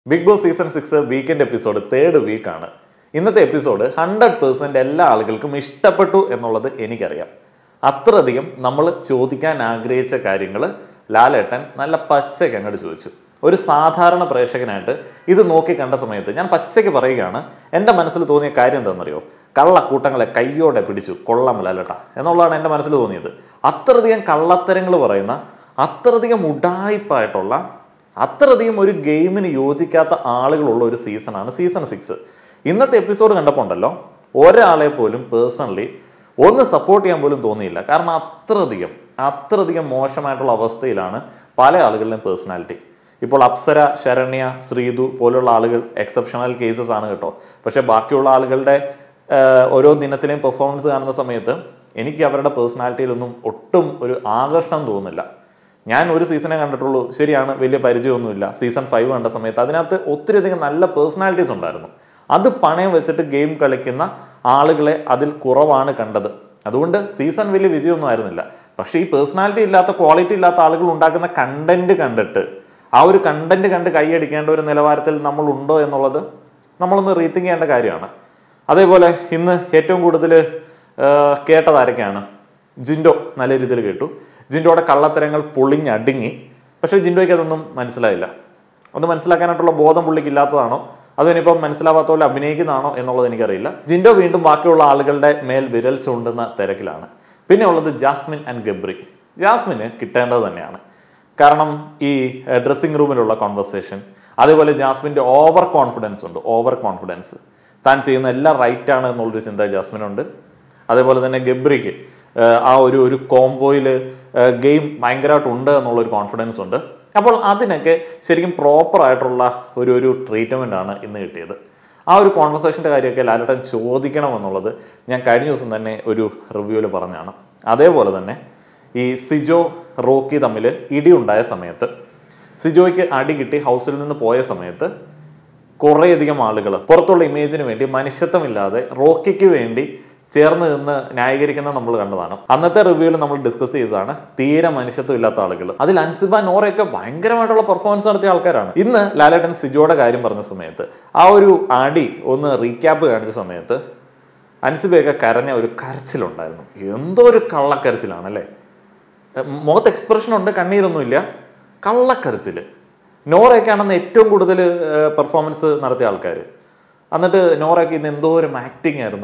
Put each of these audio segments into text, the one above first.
Big Boss season six weekend episode third വീക്കാണ് ഇന്നത്തെ episode hundred percent എല്ലാ ആളുകൾക്കും ഇഷ്ടപ്പെട്ടു എന്നുള്ളത് എനിക്കറിയാം അത്രയധികം നമ്മൾ ചോദിക്കാൻ ആഗ്രഹിച്ച കാര്യങ്ങൾ ലാലേട്ടൻ നല്ല പച്ചയ്ക്ക് അങ്ങോട്ട് ചോദിച്ചു ഒരു സാധാരണ പ്രേക്ഷകനായിട്ട് ഇത് നോക്കി കണ്ട സമയത്ത് ഞാൻ പച്ചയ്ക്ക് പറയുകയാണ് എൻ്റെ മനസ്സിൽ തോന്നിയ കാര്യം എന്താണെന്നറിയോ കള്ളക്കൂട്ടങ്ങളെ കയ്യോടെ പിടിച്ചു കൊള്ളാം ലാലേട്ട എന്നുള്ളതാണ് എൻ്റെ മനസ്സിൽ തോന്നിയത് അത്രയധികം കള്ളത്തരങ്ങൾ പറയുന്ന അത്രയധികം ഉഡായിപ്പായിട്ടുള്ള അത്രയധികം ഒരു ഗെയിമിന് യോജിക്കാത്ത ആളുകളുള്ള ഒരു സീസണാണ് സീസൺ സിക്സ് ഇന്നത്തെ എപ്പിസോഡ് കണ്ടപ്പോൾ ഉണ്ടല്ലോ ഒരാളെ പോലും പേഴ്സണലി ഒന്ന് സപ്പോർട്ട് ചെയ്യാൻ പോലും തോന്നിയില്ല കാരണം അത്രയധികം അത്രയധികം മോശമായിട്ടുള്ള അവസ്ഥയിലാണ് പല ആളുകളുടെയും പേഴ്സണാലിറ്റി ഇപ്പോൾ അപ്സര ശരണ്യ ശ്രീതു പോലുള്ള ആളുകൾ എക്സെപ്ഷണൽ കേസസ് ആണ് കേട്ടോ പക്ഷെ ബാക്കിയുള്ള ആളുകളുടെ ആഹ്, ഓരോ ദിനത്തിലെയും പെർഫോമൻസ് കാണുന്ന സമയത്ത് എനിക്ക് അവരുടെ പേഴ്സണാലിറ്റിയിലൊന്നും ഒട്ടും ഒരു ആകർഷണം തോന്നുന്നില്ല ഞാൻ ഒരു സീസണെ കണ്ടിട്ടുള്ളൂ ശരിയാണ് വലിയ പരിചയമൊന്നുമില്ല സീസൺ ഫൈവ് കണ്ട സമയത്ത് അതിനകത്ത് ഒത്തിരി അധികം നല്ല പേഴ്സണാലിറ്റീസ് ഉണ്ടായിരുന്നു അത് പണയം വെച്ചിട്ട് ഗെയിം കളിക്കുന്ന ആളുകളെ അതിൽ കുറവാണ് കണ്ടത് അതുകൊണ്ട് സീസൺ വലിയ വിജയമൊന്നും ആയിരുന്നില്ല പക്ഷേ ഈ പേഴ്സണാലിറ്റി ഇല്ലാത്ത ക്വാളിറ്റി ഇല്ലാത്ത ആളുകൾ ഉണ്ടാക്കുന്ന കണ്ടന്റ് കണ്ടിട്ട് ആ ഒരു കണ്ടന്റ് കണ്ട് കൈയടിക്കേണ്ട ഒരു നിലവാരത്തിൽ നമ്മൾ ഉണ്ടോ എന്നുള്ളത് നമ്മളൊന്ന് റീത്തിങ് ചെയ്യേണ്ട കാര്യമാണ് അതേപോലെ ഇന്ന് ഏറ്റവും കൂടുതൽ കേട്ടത് ആരൊക്കെയാണ് ജിൻഡോ നല്ല രീതിയിൽ കേട്ടു ജിൻഡോയുടെ കള്ളത്തരങ്ങൾ പൊളിഞ്ഞടുങ്ങി പക്ഷേ ജിൻഡോയ്ക്ക് അതൊന്നും മനസ്സിലായില്ല അത് മനസ്സിലാക്കാനായിട്ടുള്ള ബോധം പുള്ളിക്ക് ഇല്ലാത്തതാണോ അതോ ഇനിയിപ്പം മനസ്സിലാവാത്ത പോലെ അഭിനയിക്കുന്നതാണോ എന്നുള്ളത് എനിക്കറിയില്ല ജിൻഡോ വീണ്ടും ബാക്കിയുള്ള ആളുകളുടെ മേൽ വിരൽ ചൂണ്ടുന്ന തിരക്കിലാണ് പിന്നെ ഉള്ളത് ജാസ്മിൻ ആൻഡ് ഗബ്രി ജാസ്മിന് കിട്ടേണ്ടത് തന്നെയാണ് കാരണം ഈ ഡ്രസ്സിംഗ് റൂമിലുള്ള കോൺവെർസേഷൻ അതേപോലെ ജാസ്മിൻ്റെ ഓവർ കോൺഫിഡൻസ് ഉണ്ട് ഓവർ കോൺഫിഡൻസ് താൻ ചെയ്യുന്ന എല്ലാം റൈറ്റ് ആണ് എന്നുള്ളൊരു ചിന്ത ജാസ്മിനുണ്ട് അതേപോലെ തന്നെ ഗബ്രിക്ക് ആഹ് ആ ഒരു ഒരു കോംബോയിൽ ഗെയിം ഭയങ്കരമായിട്ട് ഉണ്ട് എന്നുള്ളൊരു കോൺഫിഡൻസ് ഉണ്ട് അപ്പോൾ അതിനൊക്കെ ശരിക്കും പ്രോപ്പർ ആയിട്ടുള്ള ഒരു ഒരു ട്രീറ്റ്മെൻ്റ് ആണ് ഇന്ന് കിട്ടിയത് ആ ഒരു കോൺവെർസേഷൻ്റെ കാര്യമൊക്കെ ലാലേട്ടൻ ചോദിക്കണം എന്നുള്ളത് ഞാൻ കഴിഞ്ഞ ദിവസം തന്നെ ഒരു റിവ്യൂവിൽ പറഞ്ഞാണ് അതേപോലെ തന്നെ ഈ സിജോ റോക്കി തമ്മിൽ ഇടിയുണ്ടായ സമയത്ത് സിജോയ്ക്ക് അടി കിട്ടി ഹൗസിൽ നിന്ന് പോയ സമയത്ത് കുറേയധികം ആളുകൾ പുറത്തുള്ള ഇമേജിന് വേണ്ടി മനുഷ്യത്വമില്ലാതെ റോക്കിക്ക് വേണ്ടി ചേർന്ന് നിന്ന് ന്യായീകരിക്കുന്ന നമ്മൾ കണ്ടതാണ് അന്നത്തെ റിവ്യൂവിൽ നമ്മൾ ഡിസ്കസ് ചെയ്തതാണ് തീരെ മനുഷ്യത്വം ഇല്ലാത്ത ആളുകൾ അതിൽ അൻസിബ നോറയൊക്കെ ഭയങ്കരമായിട്ടുള്ള പെർഫോമൻസ് നടത്തിയ ആൾക്കാരാണ് ഇന്ന് ലാലേട്ടൻ സിജോയുടെ കാര്യം പറഞ്ഞ സമയത്ത് ആ ഒരു അടി ഒന്ന് റീക്യാപ്പ് കാണിച്ച സമയത്ത് അൻസിബയൊക്കെ കരഞ്ഞ ഒരു കരച്ചിലുണ്ടായിരുന്നു എന്തോ ഒരു കള്ളക്കരച്ചിലാണ് അല്ലേ മുഖത്ത് എക്സ്പ്രഷൻ ഉണ്ട് കണ്ണീരൊന്നുമില്ല കള്ളക്കരച്ചിൽ നോറയൊക്കെ ആണെന്ന് ഏറ്റവും കൂടുതൽ പെർഫോമൻസ് നടത്തിയ ആൾക്കാർ എന്നിട്ട് നോറയൊക്കെ ഇന്ന് എന്തോ ഒരു ആക്ടിങ് ആയിരുന്നു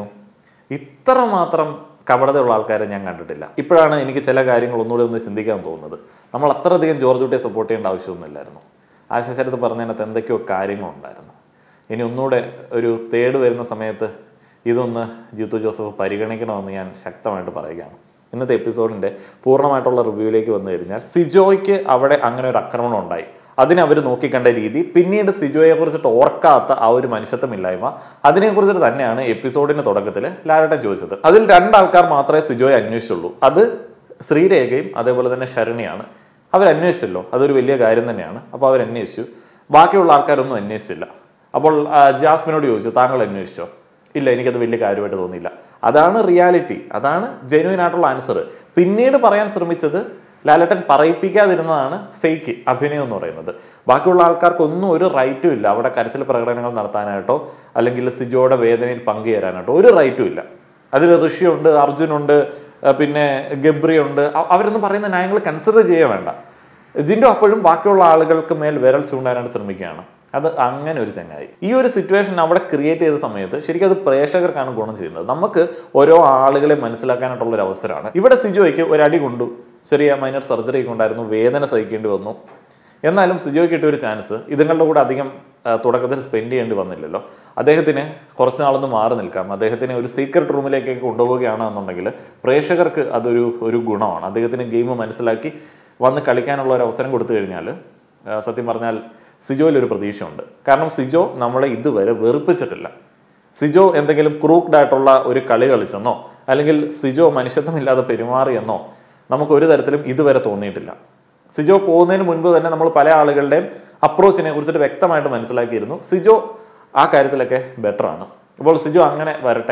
ഇത്ര മാത്രം കപടതയുള്ള ആൾക്കാരെ ഞാൻ കണ്ടിട്ടില്ല ഇപ്പോഴാണ് എനിക്ക് ചില കാര്യങ്ങൾ ഒന്നുകൂടി ഒന്ന് ചിന്തിക്കാൻ തോന്നുന്നത് നമ്മൾ അത്രയധികം ജോർജ് കുട്ടിയെ സപ്പോർട്ട് ചെയ്യേണ്ട ആവശ്യമൊന്നുമില്ലായിരുന്നു ആശാശരത്ത് പറഞ്ഞതിനകത്ത് എന്തൊക്കെയോ കാര്യങ്ങളുണ്ടായിരുന്നു ഇനി ഒന്നുകൂടെ ഒരു തേട് വരുന്ന സമയത്ത് ഇതൊന്ന് ജിത്തു ജോസഫ് പരിഗണിക്കണമെന്ന് ഞാൻ ശക്തമായിട്ട് പറയുകയാണ് ഇന്നത്തെ എപ്പിസോഡിന്റെ പൂർണ്ണമായിട്ടുള്ള റിവ്യൂവിലേക്ക് വന്നു കഴിഞ്ഞാൽ സിജോയ്ക്ക് അവിടെ അങ്ങനെ ഒരു ആക്രമണം ഉണ്ടായി അതിനെ അവർ നോക്കിക്കണ്ട രീതി പിന്നീട് സിജോയെ കുറിച്ചിട്ട് ഓർക്കാത്ത ആ ഒരു മനുഷ്യത്വമില്ലായ്മ അതിനെ കുറിച്ചിട്ട് തന്നെയാണ് എപ്പിസോഡിന്റെ തുടക്കത്തിൽ ലാലട്ടൻ ചോദിച്ചത് അതിൽ രണ്ടാൾക്കാർ മാത്രമേ സിജോയെ അന്വേഷിച്ചുള്ളൂ അത് ശ്രീരേഖയും അതേപോലെ തന്നെ ശരണിയാണ് അവർ അന്വേഷിച്ചല്ലോ അതൊരു വലിയ കാര്യം തന്നെയാണ് അപ്പോൾ അവർ അന്വേഷിച്ചു ബാക്കിയുള്ള ആൾക്കാരൊന്നും അന്വേഷിച്ചില്ല അപ്പോൾ ആ, ജാസ്മിനോട് ചോദിച്ചു താങ്കൾ അന്വേഷിച്ചോ ഇല്ല എനിക്കത് വലിയ കാര്യമായിട്ട് തോന്നിയില്ല അതാണ് റിയാലിറ്റി അതാണ് ജെന്യൂൻ ആയിട്ടുള്ള ആൻസർ പിന്നീട് പറയാൻ ശ്രമിച്ചത് ലാലട്ടൻ പറയിപ്പിക്കാതിരുന്നതാണ് ഫേക്ക് അഭിനയം എന്ന് പറയുന്നത് ബാക്കിയുള്ള ആൾക്കാർക്കൊന്നും ഒരു റൈറ്റും ഇല്ല അവിടെ കരച്ചിൽ പ്രകടനങ്ങൾ നടത്താനായിട്ടോ അല്ലെങ്കിൽ സിജോയുടെ വേദനയിൽ പങ്കുചേരാനായിട്ടോ ഒരു റൈറ്റും ഇല്ല അതിൽ ഋഷിയുണ്ട് അർജുനുണ്ട് ആ, പിന്നെ ഗബ്രി ഉണ്ട് അ- അവരൊന്നും പറയുന്ന ന്യായങ്ങൾ കൺസിഡർ ചെയ്യേ വേണ്ട ജിൻഡോ അപ്പോഴും ബാക്കിയുള്ള ആളുകൾക്ക് മേൽ വിരൽ ചൂണ്ടാനായിട്ട് ശ്രമിക്കുകയാണ് അത് അങ്ങനെ ഒരു ചങ്ങായി ഈ ഒരു സിറ്റുവേഷൻ അവിടെ ക്രിയേറ്റ് ചെയ്ത സമയത്ത് ശരിക്കും അത് പ്രേക്ഷകർക്കാണ് ഗുണം ചെയ്യുന്നത് നമുക്ക് ഓരോ ആളുകളെ മനസ്സിലാക്കാനായിട്ടുള്ള ഒരു അവസരമാണ് ഇവിടെ സിജോയ്ക്ക് ഒരു അടി കൊണ്ടു ചെറിയ മൈനർ സർജറി ഒക്കെ ഉണ്ടായിരുന്നു വേദന സഹിക്കേണ്ടി വന്നു എന്നാലും സിജോയ്ക്ക് കിട്ടിയ ഒരു ചാൻസ് ഇതുങ്ങളുടെ കൂടെ അധികം ആ, തുടക്കത്തിൽ സ്പെൻഡ് ചെയ്യേണ്ടി വന്നില്ലല്ലോ അദ്ദേഹത്തിന് കുറച്ച് നാളൊന്ന് മാറി നിൽക്കാം അദ്ദേഹത്തിനെ ഒരു സീക്രട്ട് റൂമിലേക്കൊക്കെ കൊണ്ടുപോവുകയാണ് എന്നുണ്ടെങ്കിൽ പ്രേക്ഷകർക്ക് അതൊരു ഒരു ഗുണമാണ് അദ്ദേഹത്തിന് ഗെയിം മനസ്സിലാക്കി വന്ന് കളിക്കാനുള്ള ഒരു അവസരം കൊടുത്തു കഴിഞ്ഞാൽ ആ, സത്യം പറഞ്ഞാൽ സിജോയിൽ ഒരു പ്രതീക്ഷയുണ്ട് കാരണം സിജോ നമ്മളെ ഇതുവരെ വെറുപ്പിച്ചിട്ടില്ല സിജോ എന്തെങ്കിലും ക്രൂക്ഡ് ആയിട്ടുള്ള ഒരു കളി കളിച്ചെന്നോ അല്ലെങ്കിൽ സിജോ മനുഷ്യത്വമില്ലാതെ പെരുമാറിയെന്നോ നമുക്ക് ഒരു തരത്തിലും ഇതുവരെ തോന്നിയിട്ടില്ല സിജോ പോകുന്നതിന് മുൻപ് തന്നെ നമ്മൾ പല ആളുകളുടെയും അപ്രോച്ചിനെ കുറിച്ചിട്ട് വ്യക്തമായിട്ട് മനസ്സിലാക്കിയിരുന്നു സിജോ ആ കാര്യത്തിലൊക്കെ ബെറ്റർ ആണ് ഇപ്പോൾ സിജോ അങ്ങനെ വരട്ടെ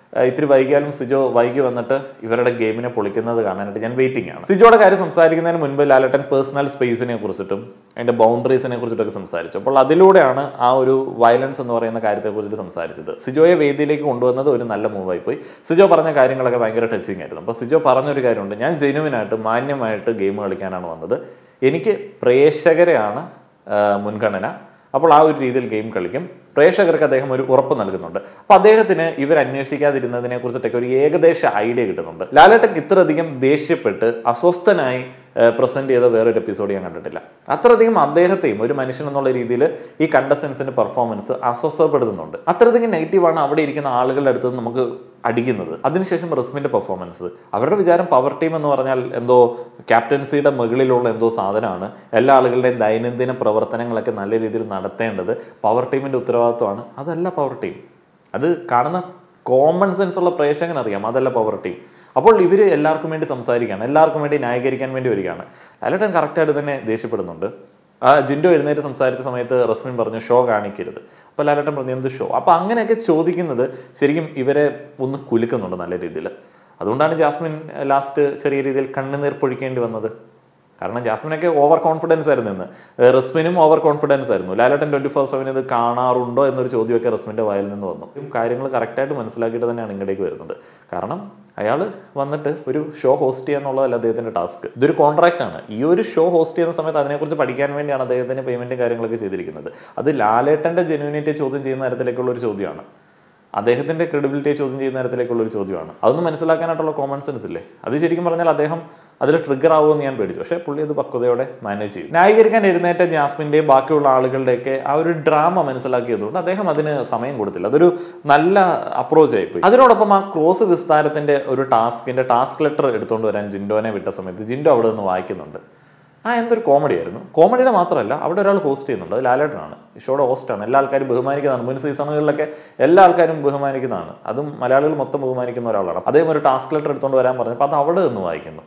ആ, ഇത്തിരി വൈകിയാലും സിജോ വൈകി വന്നിട്ട് ഇവരുടെ ഗെയിമിനെ പൊളിക്കുന്നത് കാണാനായിട്ട് ഞാൻ വെയിറ്റിംഗ് ആണ് സിജോയുടെ കാര്യം സംസാരിക്കുന്നതിന് മുൻപ് ലാലട്ടൻ പേഴ്സണൽ സ്പേസിനെ കുറിച്ചിട്ടും അതിന്റെ ബൗണ്ടറീസിനെ കുറിച്ചിട്ടൊക്കെ സംസാരിച്ചു അപ്പോൾ അതിലൂടെയാണ് ആ ഒരു വയലൻസ് എന്ന് പറയുന്ന കാര്യത്തെ കുറിച്ചിട്ട് സംസാരിച്ചത് സിജോയെ വേദിയിലേക്ക് കൊണ്ടുവന്നത് ഒരു നല്ല മൂവായി പോയി സിജോ പറഞ്ഞ കാര്യങ്ങളൊക്കെ ഭയങ്കര ടച്ചിങ് ആയിരുന്നു അപ്പോൾ സിജോ പറഞ്ഞൊരു കാര്യമുണ്ട് ഞാൻ ജെനുവിനായിട്ട് മാന്യമായിട്ട് ഗെയിം കളിക്കാനാണ് വന്നത് എനിക്ക് പ്രേക്ഷകരെയാണ് ആ, മുൻഗണന അപ്പോൾ ആ ഒരു രീതിയിൽ ഗെയിം കളിക്കും പ്രേക്ഷകർക്ക് അദ്ദേഹം ഒരു ഉറപ്പ് നൽകുന്നുണ്ട് അപ്പൊ അദ്ദേഹത്തിന് ഇവർ അന്വേഷിക്കാതിരുന്നതിനെ കുറിച്ചിട്ടൊക്കെ ഒരു ഏകദേശ ഐഡിയ കിട്ടുന്നുണ്ട് ലാലേട്ടൻ ഇത്രയധികം ദേഷ്യപ്പെട്ട് അസ്വസ്ഥനായി പ്രസന്റ് ചെയ്ത വേറൊരു എപ്പിസോഡ് ഞാൻ കണ്ടിട്ടില്ല അത്രയധികം അദ്ദേഹത്തെയും ഒരു മനുഷ്യൻ എന്നുള്ള രീതിയിൽ ഈ കണ്ടസ്റ്റൻസിന്റെ പെർഫോമൻസ് അസ്വസ്ഥപ്പെടുത്തുന്നുണ്ട് അത്രയധികം നെഗറ്റീവാണ് അവിടെ ഇരിക്കുന്ന ആളുകളുടെ അടുത്ത് നിന്ന് നമുക്ക് അടിക്കുന്നത് അതിനുശേഷം റസ്മിന്റെ പെർഫോമൻസ് അവരുടെ വിചാരം പവർ ടീം എന്ന് പറഞ്ഞാൽ എന്തോ ക്യാപ്റ്റൻസിയുടെ മുകളിലുള്ള എന്തോ സാധനമാണ് എല്ലാ ആളുകളുടെയും ദൈനംദിന പ്രവർത്തനങ്ങളൊക്കെ നല്ല രീതിയിൽ നടത്തേണ്ടത് പവർ ടീമിന്റെ ഉത്തരവാദിത്വമാണ് അതല്ല പവർ ടീം അത് കാണുന്ന കോമൺ സെൻസ് ഉള്ള പ്രേക്ഷകൻ അറിയാം അതല്ല പവർ ടീം അപ്പോൾ ഇവർ എല്ലാവർക്കും വേണ്ടി സംസാരിക്കുകയാണ് എല്ലാവർക്കും വേണ്ടി ന്യായീകരിക്കാൻ വേണ്ടി വരികയാണ് ലാലേട്ടൻ കറക്റ്റായിട്ട് തന്നെ ദേഷ്യപ്പെടുന്നുണ്ട് ആ ജിൻഡോ എഴുന്നേറ്റ് സംസാരിച്ച സമയത്ത് റസ്മിൻ പറഞ്ഞു ഷോ കാണിക്കരുത് അപ്പോൾ ലാലേട്ടൻ പറഞ്ഞു എന്ത് ഷോ അപ്പോൾ അങ്ങനെയൊക്കെ ചോദിക്കുന്നത് ശരിക്കും ഇവരെ ഒന്ന് കുലുക്കുന്നുണ്ട് നല്ല രീതിയിൽ അതുകൊണ്ടാണ് ജാസ്മിൻ ലാസ്റ്റ് ചെറിയ രീതിയിൽ കണ്ണുനീർ പൊഴിക്കേണ്ടി വന്നത് കാരണം ജാസ്മിനൊക്കെ ഓവർ കോൺഫിഡൻസ് ആയിരുന്നു ഇന്ന് ഏഹ് റസ്മിനും ഓവർ കോൺഫിഡൻസ് ആയിരുന്നു ലാലേട്ടൻ ട്വന്റി ഫോർ സെവൻ ഇത് കാണാറുണ്ടോ എന്നൊരു ചോദ്യമൊക്കെ റസ്മിന്റെ വായിൽ നിന്ന് വന്നു ഈ കാര്യങ്ങൾ കറക്റ്റായിട്ട് മനസ്സിലാക്കിയിട്ട് തന്നെയാണ് ഇങ്ങോട്ടേക്ക് വരുന്നത് കാരണം അയാൾ വന്നിട്ട് ഒരു ഷോ ഹോസ്റ്റ് ചെയ്യുക എന്നുള്ളതല്ല അദ്ദേഹത്തിന്റെ ടാസ്ക് ഇതൊരു കോൺട്രാക്ട് ആണ് ഈ ഒരു ഷോ ഹോസ്റ്റ് ചെയ്യുന്ന സമയത്ത് അതിനെക്കുറിച്ച് പഠിക്കാൻ വേണ്ടിയാണ് അദ്ദേഹത്തിന് പേയ്മെന്റും കാര്യങ്ങളൊക്കെ ചെയ്തിരിക്കുന്നത് അത് ലാലേട്ടന്റെ ജെന്യൂനിറ്റി ചോദ്യം ചെയ്യുന്ന തരത്തിലേക്കുള്ള ഒരു ചോദ്യമാണ് അദ്ദേഹത്തിന്റെ ക്രെഡിബിലിറ്റിയെ ചോദ്യം ചെയ്യുന്ന തരത്തിലേക്കുള്ള ഒരു ചോദ്യമാണ് അതൊന്നും മനസ്സിലാക്കാനായിട്ടുള്ള കോമൺ സെൻസ് ഇല്ലേ അത് ശരിക്കും പറഞ്ഞാൽ അദ്ദേഹം അതിൽ ട്രിഗർ ആവുമെന്ന് ഞാൻ പേടിച്ചു പക്ഷേ പുള്ളി അത് പക്വതയോടെ മാനേജ് ചെയ്തു ന്യായീകരിക്കാൻ എഴുന്നേറ്റ ജാസ്മിന്റെയും ബാക്കിയുള്ള ആളുകളുടെയൊക്കെ ആ ഒരു ഡ്രാമ മനസ്സിലാക്കിയതുകൊണ്ട് അദ്ദേഹം അതിന് സമയം കൊടുത്തില്ല അതൊരു നല്ല അപ്രോച്ച് ആയിപ്പോയി അതിനോടൊപ്പം ആ ക്രോസ് വിസ്താരത്തിന്റെ ഒരു ടാസ്കിന്റെ ടാസ്ക് ലെറ്റർ എടുത്തുകൊണ്ട് വരാൻ ജിൻഡോനെ വിട്ട സമയത്ത് ജിൻഡോ അവിടെ നിന്ന് വായിക്കുന്നുണ്ട് ആ എന്തൊരു കോമഡി ആയിരുന്നു കോമഡിയുടെ മാത്രമല്ല അവിടെ ഒരാൾ ഹോസ്റ്റ് ചെയ്യുന്നുണ്ട് അത് ലാലേട്ടനാണ് ഈ ഷോയുടെ ഹോസ്റ്റാണ് എല്ലാ ആൾക്കാരും ബഹുമാനിക്കുന്നതാണ് മുൻ സീസണുകളിലൊക്കെ എല്ലാ ആൾക്കാരും ബഹുമാനിക്കുന്നതാണ് അതും മലയാളികൾ മൊത്തം ബഹുമാനിക്കുന്ന ഒരാളാണ് അദ്ദേഹം ഒരു ടാസ്ക് ലെറ്റർ എടുത്തുകൊണ്ട് വരാൻ പറഞ്ഞപ്പോൾ അത് അവിടെ നിന്ന് വായിക്കുന്നു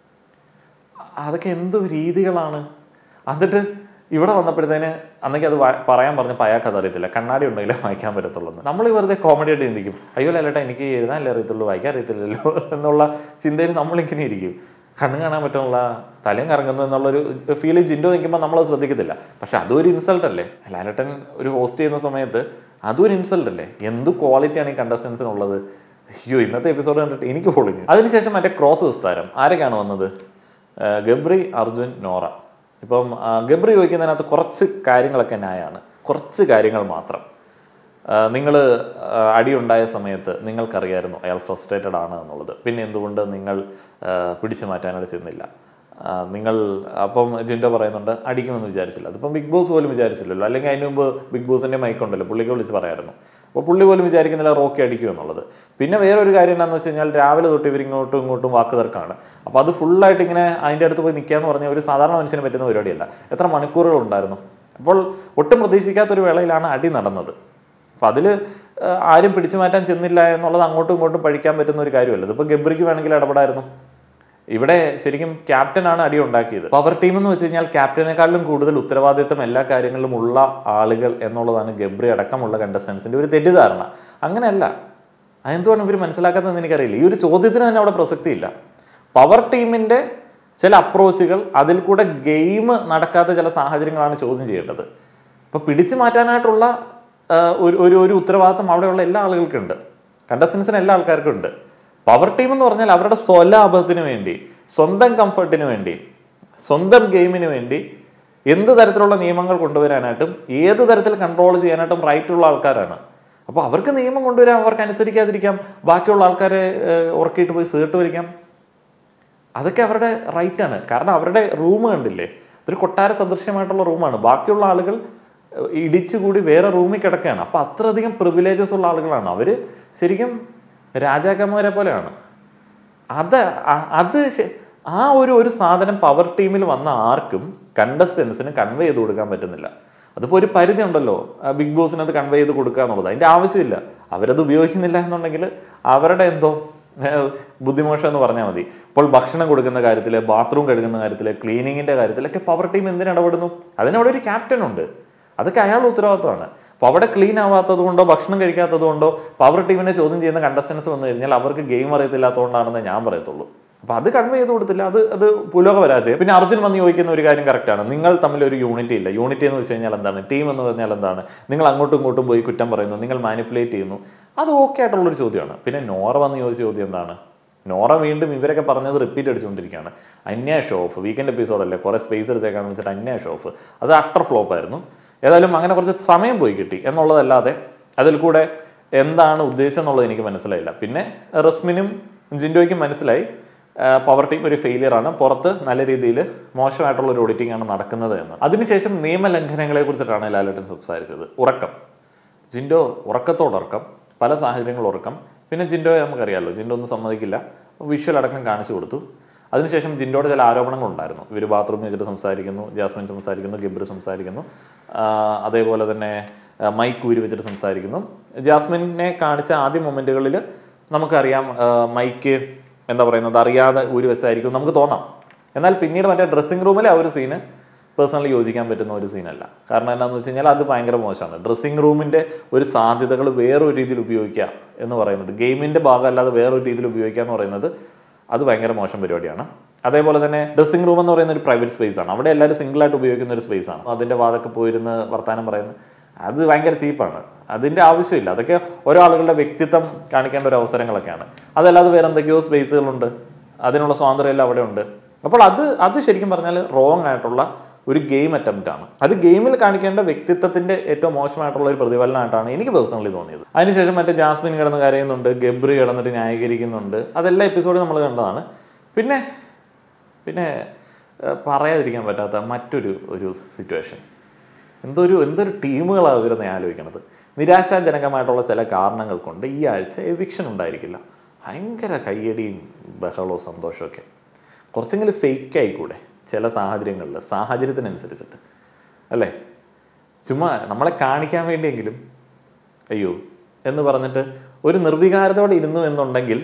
അതൊക്കെ എന്ത് രീതികളാണ് എന്നിട്ട് ഇവിടെ വന്നപ്പോഴത്തേന് അന്നെങ്കിൽ അത് വാ- പറയാൻ പറഞ്ഞപ്പോൾ അയാൾക്ക് അതറിയത്തില്ല കണ്ണാടി ഉണ്ടെങ്കിലേ വായിക്കാൻ പറ്റത്തുള്ളൂ എന്ന്. നമ്മൾ വെറുതെ കോമഡി ആയിട്ട് ചിന്തിക്കും അയ്യോ ലേട്ടാ എനിക്ക് എഴുതാനല്ലേ അറിയത്തുള്ളൂ വായിക്കാൻ അറിയത്തില്ലല്ലോ എന്നുള്ള ചിന്തയിൽ നമ്മളിങ്ങനെ ഇരിക്കും കണ്ണ് കാണാൻ പറ്റുള്ള തലയും കറങ്ങുന്നു എന്നുള്ളൊരു ഫീൽ ജിൻഡോ നിൽക്കുമ്പോൾ നമ്മളത് ശ്രദ്ധിക്കത്തില്ല പക്ഷെ അതും ഒരു ഇൻസൾട്ട് അല്ലേ ലാലട്ടൻ ഒരു ഹോസ്റ്റ് ചെയ്യുന്ന സമയത്ത് അതും ഒരു ഇൻസൾട്ട് അല്ലേ എന്ത് ക്വാളിറ്റിയാണ് ഈ കണ്ടസ്റ്റൻസിനുള്ളത് അയ്യോ ഇന്നത്തെ എപ്പിസോഡ് കണ്ടിട്ട് എനിക്ക് പൊളിഞ്ഞു അതിനുശേഷം മറ്റേ ക്രോസ് വിസ്താരം ആരൊക്കെയാണ് വന്നത് ആ, ഗബ്രി അർജുൻ നോറ ഇപ്പം ആ, ഗബ്രി ചോദിക്കുന്നതിനകത്ത് കുറച്ച് കാര്യങ്ങളൊക്കെ ന്യായമാണ് കുറച്ച് കാര്യങ്ങൾ മാത്രം നിങ്ങൾ അടിയുണ്ടായ സമയത്ത് നിങ്ങൾക്കറിയായിരുന്നു അയാൾ ഫ്രസ്ട്രേറ്റഡ് ആണ് എന്നുള്ളത് പിന്നെ എന്തുകൊണ്ട് നിങ്ങൾ ആ, പിടിച്ചു മാറ്റാനായിട്ട് ചെന്നില്ല ആ, നിങ്ങൾ അപ്പം ജിൻഡോ പറയുന്നുണ്ട് അടിക്കുമെന്ന് വിചാരിച്ചില്ല അതിപ്പം ബിഗ് ബോസ് പോലും വിചാരിച്ചില്ലല്ലോ അല്ലെങ്കിൽ അതിന് മുമ്പ് ബിഗ് ബോസിന്റെ മൈക്ക് ഉണ്ടല്ലോ പുള്ളിക്ക് വിളിച്ച് പറയായിരുന്നു അപ്പോൾ പുള്ളി പോലും വിചാരിക്കുന്നില്ല റോക്കി അടിക്കും എന്നുള്ളത് പിന്നെ വേറൊരു കാര്യം എന്താണെന്ന് വെച്ച് കഴിഞ്ഞാൽ രാവിലെ തൊട്ട് ഇവർ ഇങ്ങോട്ടും ഇങ്ങോട്ടും വാക്ക് തർക്കമാണ് അപ്പോൾ അത് ഫുള്ളായിട്ട് ഇങ്ങനെ അതിൻ്റെ അടുത്ത് പോയി നിൽക്കുക എന്ന് പറഞ്ഞാൽ ഒരു സാധാരണ മനുഷ്യന് പറ്റുന്ന പരിപാടിയല്ല എത്ര മണിക്കൂറുകൾ ഉണ്ടായിരുന്നു അപ്പോൾ ഒട്ടും പ്രതീക്ഷിക്കാത്തൊരു വേളയിലാണ് അടി നടന്നത് അപ്പം അതിൽ ആരും പിടിച്ചു മാറ്റാൻ ചെന്നില്ല എന്നുള്ളത് അങ്ങോട്ടും ഇങ്ങോട്ടും പഴിക്കാൻ പറ്റുന്ന ഒരു കാര്യമല്ല ഇതിപ്പോൾ ഗബ്രിക്ക് വേണമെങ്കിൽ ഇടപെടായിരുന്നു ഇവിടെ ശരിക്കും ക്യാപ്റ്റനാണ് അടി ഉണ്ടാക്കിയത് പവർ ടീം എന്ന് വെച്ച് കഴിഞ്ഞാൽ ക്യാപ്റ്റനേക്കാളിലും കൂടുതൽ ഉത്തരവാദിത്തം എല്ലാ കാര്യങ്ങളിലും ഉള്ള ആളുകൾ എന്നുള്ളതാണ് ഗബ്രി അടക്കമുള്ള കണ്ടസ്റ്റൻസിന്റെ ഒരു തെറ്റിദ്ധാരണ അങ്ങനെയല്ല അതെന്തുകൊണ്ട് ഇവർ മനസ്സിലാക്കാത്തതെന്ന് എനിക്കറിയില്ല ഈ ഒരു ചോദ്യത്തിന് തന്നെ അവിടെ പ്രസക്തിയില്ല പവർ ടീമിന്റെ ചില അപ്രോച്ചുകൾ അതിൽ കൂടെ ഗെയിം നടക്കാത്ത ചില സാഹചര്യങ്ങളാണ് ചോദ്യം ചെയ്യേണ്ടത് ഇപ്പൊ പിടിച്ചു മാറ്റാനായിട്ടുള്ള ആ, ഒരു ഒരു ഒരു ഉത്തരവാദിത്തം അവിടെയുള്ള എല്ലാ ആളുകൾക്കും ഉണ്ട് കണ്ടസ്റ്റൻസിന് എല്ലാ ആൾക്കാർക്കും ഉണ്ട് പവർ ടീം എന്ന് പറഞ്ഞാൽ അവരുടെ സ്വലാഭത്തിന് വേണ്ടി സ്വന്തം കംഫർട്ടിന് വേണ്ടി സ്വന്തം ഗെയിമിന് വേണ്ടി എന്ത് തരത്തിലുള്ള നിയമങ്ങൾ കൊണ്ടുവരാനായിട്ടും ഏത് തരത്തിൽ കൺട്രോൾ ചെയ്യാനായിട്ടും റൈറ്റ് ഉള്ള ആൾക്കാരാണ് അപ്പോൾ അവർക്ക് നിയമം കൊണ്ടുവരാം അവർക്ക് അനുസരിക്കാതിരിക്കാം ബാക്കിയുള്ള ആൾക്കാരെ ഏഹ്, ഉറക്കിയിട്ട് പോയി സേർട്ട് വരിക്കാം അതൊക്കെ അവരുടെ റൈറ്റ് ആണ് കാരണം അവരുടെ റൂം കണ്ടില്ലേ ഇതൊരു കൊട്ടാര സദൃശ്യമായിട്ടുള്ള റൂമാണ് ബാക്കിയുള്ള ആളുകൾ ഏഹ്, ഇടിച്ചുകൂടി വേറെ റൂമിൽ കിടക്കുകയാണ് അപ്പൊ അത്രയധികം പ്രിവിലേജസ് ഉള്ള ആളുകളാണ് അവര് ശരിക്കും രാജാക്കന്മാരെ പോലെയാണ് അത് അ- അത് ശ- ആ ഒരു ഒരു സാധനം പവർ ടീമിൽ വന്ന ആർക്കും കണ്ടസ്റ്റൻസിന് കൺവേ ചെയ്ത് കൊടുക്കാൻ പറ്റുന്നില്ല അതിപ്പോൾ ഒരു പരിധി ഉണ്ടല്ലോ ആ ബിഗ് ബോസിന് അത് കൺവേ ചെയ്ത് കൊടുക്കുക എന്നുള്ളത് അതിന്റെ ആവശ്യമില്ല അവരത് ഉപയോഗിക്കുന്നില്ല എന്നുണ്ടെങ്കിൽ അവരുടെ എന്തോ ഏഹ്, ബുദ്ധിമോശം എന്ന് പറഞ്ഞാൽ മതി ഇപ്പോൾ ഭക്ഷണം കൊടുക്കുന്ന കാര്യത്തിൽ ബാത്റൂം കഴുകുന്ന കാര്യത്തിൽ ക്ലീനിങ്ങിന്റെ കാര്യത്തിലൊക്കെ പവർ ടീം എന്തിന് ഇടപെടുന്നു അതിനവിടെ ഒരു ക്യാപ്റ്റൻ ഉണ്ട് അതൊക്കെ അയാളുടെ ഉത്തരവാദിത്തമാണ് അപ്പോൾ അവിടെ ക്ലീൻ ആവാത്തത് കൊണ്ടോ ഭക്ഷണം കഴിക്കാത്തത് കൊണ്ടോ പവർ ടീമിനെ ചോദ്യം ചെയ്യുന്ന കണ്ടസ്റ്റൻസ് വന്നു കഴിഞ്ഞാൽ അവർക്ക് ഗെയിം അറിയത്തില്ലാത്തതുകൊണ്ടാണെന്ന് ഞാൻ പറയത്തുള്ളൂ അപ്പൊ അത് കൺവേ ചെയ്ത് കൊടുത്തില്ല അത് അത് പുലോക പരാജയം പിന്നെ അർജുൻ വന്ന് ചോദിക്കുന്ന ഒരു കാര്യം കറക്റ്റാണ് നിങ്ങൾ തമ്മിൽ ഒരു യൂണിറ്റി ഇല്ല യൂണിറ്റി എന്ന് വെച്ച് കഴിഞ്ഞാൽ എന്താണ് ടീം എന്ന് പറഞ്ഞാൽ എന്താണ് നിങ്ങൾ അങ്ങോട്ടും ഇങ്ങോട്ടും പോയി കുറ്റം പറയുന്നു നിങ്ങൾ മാനിപ്പുലേറ്റ് ചെയ്യുന്നു അത് ഓക്കെ ആയിട്ടുള്ളൊരു ചോദ്യമാണ് പിന്നെ നോറ വന്ന് ചോദിച്ച ചോദ്യം എന്താണ് നോറ വീണ്ടും ഇവരൊക്കെ പറഞ്ഞത് റിപ്പീറ്റ് അടിച്ചുകൊണ്ടിരിക്കുകയാണ് അന്യ ഷോ ഓഫ് വീക്കെൻഡ് എപ്പിസോഡ് അല്ലേ കുറെ സ്പേസ് എടുത്തേക്കാന്ന് വെച്ചിട്ട് അന്യ ഷോ ഓഫ് അത് അട്ടർ ഫ്ലോപ്പ് ആയിരുന്നു ഏതായാലും അങ്ങനെ കുറച്ച് സമയം പോയി കിട്ടി എന്നുള്ളതല്ലാതെ അതിൽ കൂടെ എന്താണ് ഉദ്ദേശം എന്നുള്ളത് എനിക്ക് മനസ്സിലായില്ല പിന്നെ റസ്മിനും ജിൻഡോയ്ക്കും മനസ്സിലായി പവർ ടീം ഒരു ഫെയിലിയർ ആണ് പുറത്ത് നല്ല രീതിയിൽ മോശമായിട്ടുള്ള ഒരു ഓഡിറ്റിംഗ് ആണ് നടക്കുന്നത് എന്ന് അതിനുശേഷം നിയമലംഘനങ്ങളെ കുറിച്ചിട്ടാണ് ലാലേട്ടൻ സംസാരിച്ചത് ഉറക്കം ജിൻഡോ ഉറക്കത്തോടുറക്കം പല സാഹചര്യങ്ങൾ ഉറക്കം പിന്നെ ജിൻഡോയെ നമുക്കറിയാമല്ലോ ജിൻഡോ ഒന്നും സമ്മതിക്കില്ല വിഷ്വൽ അടക്കം കാണിച്ചു കൊടുത്തു അതിനുശേഷം ജിൻഡോയുടെ ചില ആരോപണങ്ങളുണ്ടായിരുന്നു ഇവർ ബാത്റൂമിൽ വെച്ചിട്ട് സംസാരിക്കുന്നു ജാസ്മിൻ സംസാരിക്കുന്നു ഗിബ്രു സംസാരിക്കുന്നു ആ, അതേപോലെ തന്നെ ആ, മൈക്ക് ഊരി വെച്ചിട്ട് സംസാരിക്കുന്നു ജാസ്മിനെ കാണിച്ച ആദ്യ മൊമെന്റുകളിൽ നമുക്കറിയാം ആ, മൈക്ക് എന്താ പറയുന്നത് അറിയാതെ ഊരി വെച്ചായിരിക്കും നമുക്ക് തോന്നാം എന്നാൽ പിന്നീട് മറ്റേ ഡ്രസ്സിംഗ് റൂമിലെ ആ ഒരു സീന് പേഴ്സണലി യോജിക്കാൻ പറ്റുന്ന ഒരു സീനല്ല കാരണം എന്താണെന്ന് വെച്ച് കഴിഞ്ഞാൽ അത് ഭയങ്കര മോശമാണ് ഡ്രസ്സിംഗ് റൂമിന്റെ ഒരു സാധ്യതകൾ വേറൊരു രീതിയിൽ ഉപയോഗിക്കുക എന്ന് പറയുന്നത് ഗെയിമിന്റെ ഭാഗമല്ലാതെ വേറൊരു രീതിയിൽ ഉപയോഗിക്കുക എന്ന് പറയുന്നത് അത് ഭയങ്കര മോശം പരിപാടിയാണ് അതേപോലെ തന്നെ ഡ്രസ്സിംഗ് റൂം എന്ന് പറയുന്ന ഒരു പ്രൈവറ്റ് സ്പേസ് ആണ് അവിടെ എല്ലാവരും സിംഗിൾ ആയിട്ട് ഉപയോഗിക്കുന്ന ഒരു സ്പേസ് ആണ് അതിന്റെ വാതൊക്കെ പോയിരുന്ന് വർത്താനം പറയുന്നത് അത് ഭയങ്കര ചീപ്പാണ് അതിന്റെ ആവശ്യമില്ല അതൊക്കെ ഓരോ ആളുകളുടെ വ്യക്തിത്വം കാണിക്കേണ്ട ഒരു അവസരങ്ങളൊക്കെയാണ് അതല്ലാതെ വേറെ എന്തൊക്കെയോ സ്പേസുകളുണ്ട് അതിനുള്ള സ്വാതന്ത്ര്യമെല്ലാം അവിടെ ഉണ്ട് അപ്പോൾ അത് അത് ശരിക്കും പറഞ്ഞാൽ റോങ് ആയിട്ടുള്ള ഒരു ഗെയിം അറ്റംപ്റ്റ് ആണ് അത് ഗെയിമിൽ കാണിക്കേണ്ട വ്യക്തിത്വത്തിന്റെ ഏറ്റവും മോശമായിട്ടുള്ള ഒരു പ്രതിഫലനമായിട്ടാണ് എനിക്ക് പേഴ്സണലി തോന്നിയത് അതിനുശേഷം മറ്റേ ജാസ്മിൻ കിടന്ന് കരയുന്നുണ്ട് ഗബ്രി കിടന്നിട്ട് ന്യായീകരിക്കുന്നുണ്ട് അതെല്ലാം എപ്പിസോഡ് നമ്മൾ കണ്ടതാണ് പിന്നെ പിന്നെ ഏഹ്, പറയാതിരിക്കാൻ പറ്റാത്ത മറ്റൊരു ഒരു സിറ്റുവേഷൻ എന്തൊരു എന്തൊരു ടീമുകളാണ് ഇവരെന്ന് ഞാൻ ആലോചിക്കണത് നിരാശാജനകമായിട്ടുള്ള ചില കാരണങ്ങൾ കൊണ്ട് ഈ ആഴ്ച എവിക്ഷൻ ഉണ്ടായിരിക്കില്ല ഭയങ്കര കയ്യടിയും ബഹളവും സന്തോഷമൊക്കെ കുറച്ചെങ്കിലും ഫേക്ക് ആയിക്കൂടെ ചില സാഹചര്യങ്ങളിൽ സാഹചര്യത്തിനനുസരിച്ചിട്ട് അല്ലേ ചുമ്മാ നമ്മളെ കാണിക്കാൻ വേണ്ടിയെങ്കിലും അയ്യോ എന്ന് പറഞ്ഞിട്ട് ഒരു നിർവികാരത്തോടെ ഇരുന്നു എന്നുണ്ടെങ്കിൽ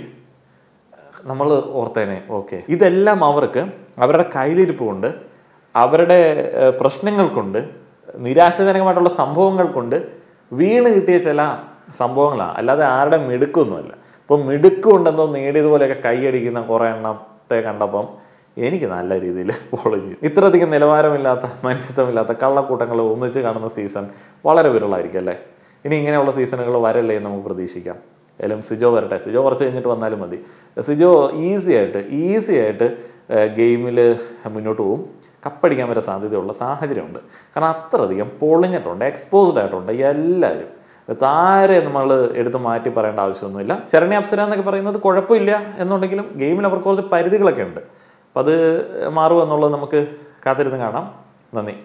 നമ്മൾ ഓർത്തേനെ ഓക്കെ ഇതെല്ലാം അവർക്ക് അവരുടെ കയ്യിലിരിപ്പ് കൊണ്ട് അവരുടെ ഏഹ്, പ്രശ്നങ്ങൾ കൊണ്ട് നിരാശാജനകമായിട്ടുള്ള സംഭവങ്ങൾ കൊണ്ട് വീണ് കിട്ടിയ ചില സംഭവങ്ങളാണ് അല്ലാതെ ആരുടെ മിടുക്കൊന്നുമല്ല ഇപ്പം മിടുക്കുണ്ടെന്നോ നേടിയതുപോലെയൊക്കെ കൈയടിക്കുന്ന കുറേ എണ്ണത്തെ കണ്ടപ്പം എനിക്ക് നല്ല രീതിയിൽ പൊളിഞ്ഞു ഇത്രയധികം നിലവാരമില്ലാത്ത മനുഷ്യത്വമില്ലാത്ത കള്ളക്കൂട്ടങ്ങൾ ഒന്നിച്ച് കാണുന്ന സീസൺ വളരെ വിരളായിരിക്കും അല്ലേ ഇനി ഇങ്ങനെയുള്ള സീസണുകൾ വരല്ലേ എന്ന് നമുക്ക് പ്രതീക്ഷിക്കാം ഏതായാലും സിജോ വരട്ടെ സിജോ കുറച്ച് കഴിഞ്ഞിട്ട് വന്നാലും മതി സിജോ ഈസി ആയിട്ട് ഈസി ആയിട്ട് ഗെയിമിൽ മുന്നോട്ട് പോകും കപ്പടിക്കാൻ വരെ സാധ്യതയുള്ള സാഹചര്യമുണ്ട് കാരണം അത്രയധികം പൊളിഞ്ഞിട്ടുണ്ട് എക്സ്പോസ്ഡ് ആയിട്ടുണ്ട് എല്ലാവരും താരെ നമ്മൾ എടുത്ത് മാറ്റി പറയേണ്ട ആവശ്യമൊന്നുമില്ല ശരണ്യ അപ്സര എന്നൊക്കെ പറയുന്നത് കുഴപ്പമില്ല എന്നുണ്ടെങ്കിലും ഗെയിമിൽ അവർക്ക് കുറച്ച് പരിധികളൊക്കെ ഉണ്ട് അപ്പം അത് മാറും എന്നുള്ളത് നമുക്ക് കാത്തിരുന്ന് കാണാം നന്ദി